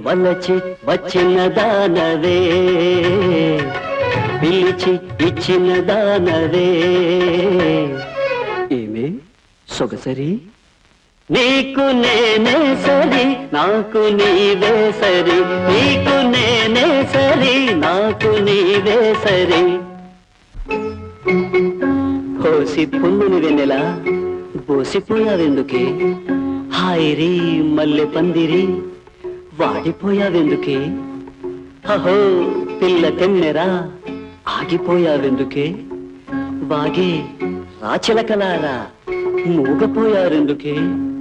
వలచి వచ్చిన దానవే పిలిచి ఇచ్చిన దానవే ఏమే సొగసరి నీకు నేనే సరి నాకు నీవే సరి నీకు నేనే సరి నాకు నీవే సరి హోసి పుల్లుని వెన్నెలా బోసిపోయావెందుకే హాయిరి మల్లె పందిరి వాడిపోయావెందుకే అహో పిల్ల తెమ్మెరా ఆగిపోయావెందుకే వాగే రాచిలకలారా మూగపోయారెందుకే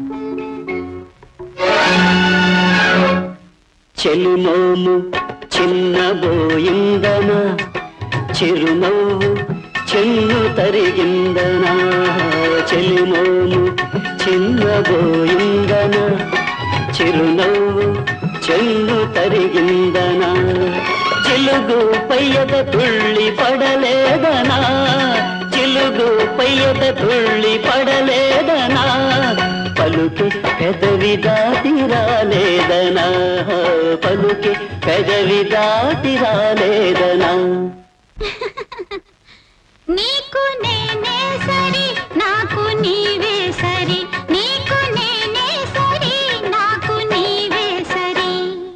చెలుమోము చిన్నబోయిందనా చిరునవ్వు చెన్ను తరిగిందనా చెలుమోము చిన్నబోయిందనా చిరునవ్వు చెన్ను తరిగిందనా చిలుగు పయ్యద తుళ్ళి పడలేదనా చిలుగు పయ్యద తుళ్ళి పడలేదనా పలుకి పెదవి దాటి రాలేదనా పలుకి పెదవి దాటి రాలేదనా నీకు నేనే సరి నాకు నీవే సరి నీకు నేనే సరి నాకు నీవే సరి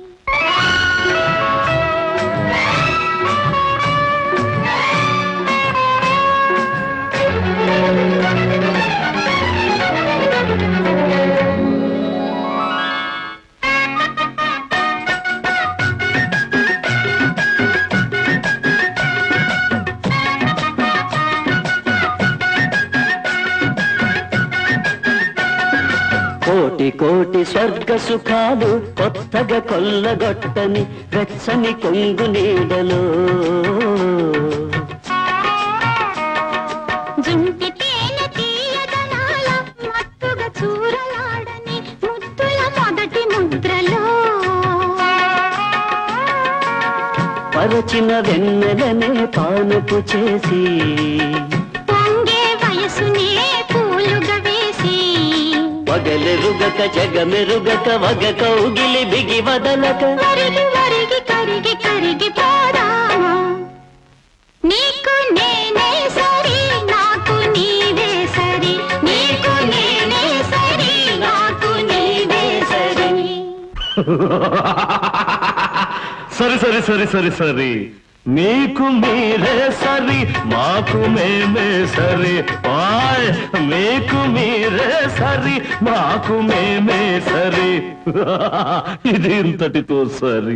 కోటి కోటి స్వర్గ సుఖాలు కొత్తగా కొల్లగొట్టని వెచ్చని కొంగు నీడలో జుంటి తేనె తీయదనాల మత్తుగా చూరలాడని ముద్దుల మొదటి ముద్రలో పరచిన వెన్నెలనే పానుపు చేసి పొంగే వయసునే పూలుగా వేసి వగలెరుగక జగమెరుగక వగ కౌగిలి బిగి వదలక వరిగి వరిగి కరిగి కరిగి పోదాము నీకు నేనే సరి నాకు నీవే సరి నీకు నేనే సరి నాకు నీవే సరి సరి సరి సరి సరి సరి మీకు మీరే సరి మాకు మేమే సరి ఆయ్ మీకు మీరే సరి మాకు మేమే సరి ఇది ఇంతటితో సరి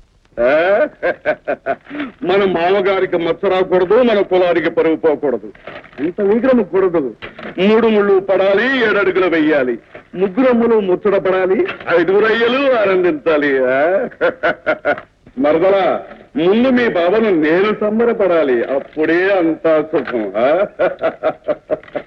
మన మామగారికి మచ్చ రాకూడదు మన కులానికి పరుగు పోకూడదు అంత విగ్రహం కూడదు మూడు ముళ్ళు పడాలి ఏడడుగులు వెయ్యాలి ముగ్గురమ్ములు ముచ్చట పడాలి ఐదుగురు అయ్యలు ఆనందించాలి ఆ? మరదలా ముందు మీ బాబను నేను సంబరపడాలి అప్పుడే అంతా సుఖం ఆ?